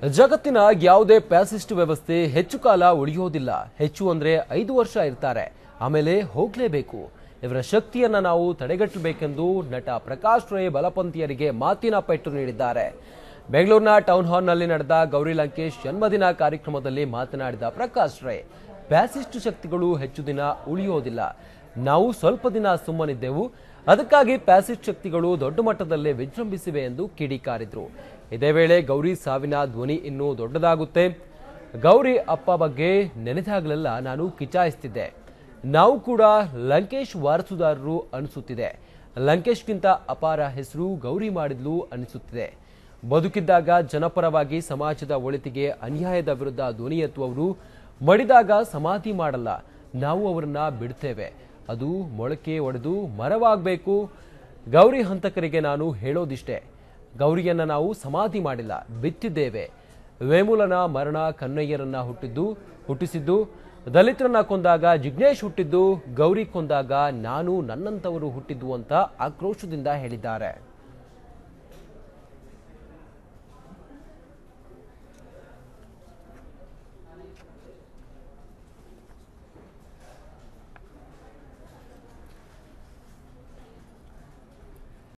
ಜಗತ್ತಿನ ಯಾವುದೇ ಪ್ಯಾಸಿಸ್ಟ್ ವ್ಯವಸ್ಥೆ ಹೆಚ್ಚು ಕಾಲ ಉಳಿಯೋದಿಲ್ಲ ಹೆಚ್ಚು ಅಂದ್ರೆ ಐದು ವರ್ಷ ಇರ್ತಾರೆ ಆಮೇಲೆ ಹೋಗ್ಲೇಬೇಕು ಇವರ ಶಕ್ತಿಯನ್ನ ನಾವು ತಡೆಗಟ್ಟಬೇಕೆಂದು ನಟ ಪ್ರಕಾಶ್ ರೈ ಬಲಪಂಥೀಯರಿಗೆ ಮಾತಿನ ಪೆಟ್ಟು ನೀಡಿದ್ದಾರೆ ಬೆಂಗಳೂರಿನ ಟೌನ್ ಹಾಲ್ನಲ್ಲಿ ನಡೆದ ಗೌರಿ ಲಂಕೇಶ್ ಜನ್ಮದಿನ ಕಾರ್ಯಕ್ರಮದಲ್ಲಿ ಮಾತನಾಡಿದ ಪ್ರಕಾಶ್ ರೈ ಪ್ಯಾಸಿಸ್ಟ್ ಶಕ್ತಿಗಳು ಹೆಚ್ಚು ದಿನ ಉಳಿಯೋದಿಲ್ಲ ನಾವು ಸ್ವಲ್ಪ ದಿನ ಸುಮ್ಮನಿದ್ದೆವು ಅದಕ್ಕಾಗಿ ಪ್ಯಾಸಿಸ್ಟ್ ಶಕ್ತಿಗಳು ದೊಡ್ಡ ಮಟ್ಟದಲ್ಲೇ ವಿಜೃಂಭಿಸಿವೆ ಎಂದು ಕಿಡಿಕಾರಿದ್ರು ಇದೇ ವೇಳೆ ಗೌರಿ ಸಾವಿನ ಧ್ವನಿ ಇನ್ನೂ ದೊಡ್ಡದಾಗುತ್ತೆ ಗೌರಿ ಅಪ್ಪ ಬಗ್ಗೆ ನೆನೆದಾಗಲೆಲ್ಲ ನಾನು ಕಿಚಾಯಿಸ್ತಿದ್ದೆ ನಾವು ಕೂಡ ಲಂಕೇಶ್ ವಾರಸುದಾರರು ಅನಿಸುತ್ತಿದೆ ಲಂಕೇಶ್ಗಿಂತ ಅಪಾರ ಹೆಸರು ಗೌರಿ ಮಾಡಿದ್ಲು ಅನಿಸುತ್ತಿದೆ ಬದುಕಿದ್ದಾಗ ಜನಪರವಾಗಿ ಸಮಾಜದ ಒಳಿತಿಗೆ ಅನ್ಯಾಯದ ವಿರುದ್ಧ ಧ್ವನಿ ಎತ್ತುವವರು ಮಡಿದಾಗ ಸಮಾಧಿ ಮಾಡಲ್ಲ ನಾವು ಅವರನ್ನ ಬಿಡ್ತೇವೆ ಅದು ಮೊಳಕೆ ಒಡೆದು ಮರವಾಗಬೇಕು ಗೌರಿ ಹಂತಕರಿಗೆ ನಾನು ಹೇಳೋದಿಷ್ಟೇ ಗೌರಿಯನ್ನ ನಾವು ಸಮಾಧಿ ಮಾಡಿಲ್ಲ ಬಿತ್ತಿದ್ದೇವೆ ವೇಮುಲನ ಮರಣ ಕನ್ನಯ್ಯರನ್ನ ಹುಟ್ಟಿದ್ದು ಹುಟ್ಟಿಸಿದ್ದು ದಲಿತರನ್ನ ಕೊಂದಾಗ ಜಿಗ್ನೇಶ್ ಹುಟ್ಟಿದ್ದು ಗೌರಿ ಕೊಂದಾಗ ನಾನು ನನ್ನಂತವರು ಹುಟ್ಟಿದ್ದು ಅಂತ ಆಕ್ರೋಶದಿಂದ ಹೇಳಿದ್ದಾರೆ